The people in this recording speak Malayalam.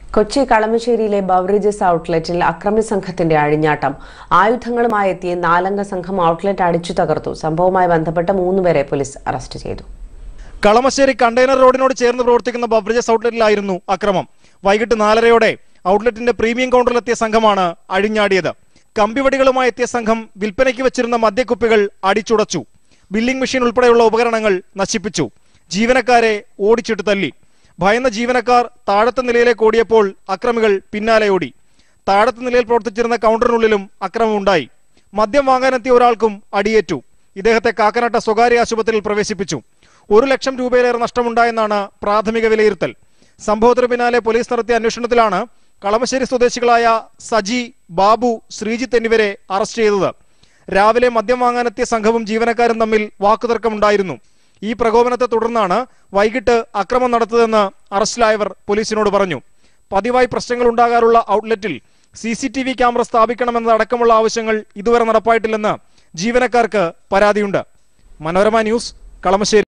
കൊച്ചി കളമശ്ശേരിയിലെ ബവറേജസ് ഔട്ട്ലെറ്റിൽ അക്രമി സംഘത്തിന്റെ അഴിഞ്ഞാട്ടം ആയുധങ്ങളുമായി എത്തിയ നാലംഗ സംഘം ഔട്ട്ലെറ്റ് അടിച്ചു തകർത്തു സംഭവവുമായി ബന്ധപ്പെട്ട മൂന്നുപേരെ പോലീസ് അറസ്റ്റ് ചെയ്തു കളമശ്ശേരി കണ്ടെയ്നർ റോഡിനോട് ചേർന്ന് പ്രവർത്തിക്കുന്ന ബവറേജസ് ഔട്ട്ലെറ്റിലായിരുന്നു അക്രമം വൈകിട്ട് നാലരയോടെ ഔട്ട്ലെറ്റിന്റെ പ്രീമിയം കൗണ്ടറിലെത്തിയ സംഘമാണ് അഴിഞ്ഞാടിയത് കമ്പിവടികളുമായി എത്തിയ സംഘം വിൽപ്പനയ്ക്ക് വെച്ചിരുന്ന മദ്യക്കുപ്പികൾ അടിച്ചുടച്ചു ബില്ലിംഗ് മെഷീൻ ഉൾപ്പെടെയുള്ള ഉപകരണങ്ങൾ നശിപ്പിച്ചു ജീവനക്കാരെ ഓടിച്ചിട്ട് തല്ലി ഭയന്ന ജീവനക്കാർ താഴത്തെ നിലയിലേക്ക് ഓടിയപ്പോൾ അക്രമികൾ പിന്നാലെ ഓടി താഴത്തെ നിലയിൽ പ്രവർത്തിച്ചിരുന്ന കൗണ്ടറിനുള്ളിലും അക്രമമുണ്ടായി മദ്യം വാങ്ങാനെത്തിയ ഒരാൾക്കും അടിയേറ്റു ഇദ്ദേഹത്തെ കാക്കനാട്ട സ്വകാര്യ ആശുപത്രിയിൽ പ്രവേശിപ്പിച്ചു ഒരു ലക്ഷം രൂപയിലേറെ നഷ്ടമുണ്ടായെന്നാണ് പ്രാഥമിക വിലയിരുത്തൽ സംഭവത്തിന് പിന്നാലെ പോലീസ് നടത്തിയ അന്വേഷണത്തിലാണ് കളമശ്ശേരി സ്വദേശികളായ സജി ബാബു ശ്രീജിത്ത് എന്നിവരെ അറസ്റ്റ് ചെയ്തത് രാവിലെ മദ്യം വാങ്ങാനെത്തിയ സംഘവും ജീവനക്കാരും തമ്മിൽ വാക്കുതർക്കമുണ്ടായിരുന്നു ഈ പ്രകോപനത്തെ തുടർന്നാണ് വൈകിട്ട് അക്രമം നടത്തതെന്ന് അറസ്റ്റിലായവർ പോലീസിനോട് പറഞ്ഞു പതിവായി പ്രശ്നങ്ങൾ ഉണ്ടാകാറുള്ള ഔട്ട്ലെറ്റിൽ C C T V camera സ്ഥാപിക്കണമെന്നതടക്കമുള്ള ആവശ്യങ്ങൾ ഇതുവരെ നടപ്പായിട്ടില്ലെന്ന് ജീവനക്കാർക്ക് പരാതിയുണ്ട് മനോരമ ന്യൂസ് കളമശ്ശേരി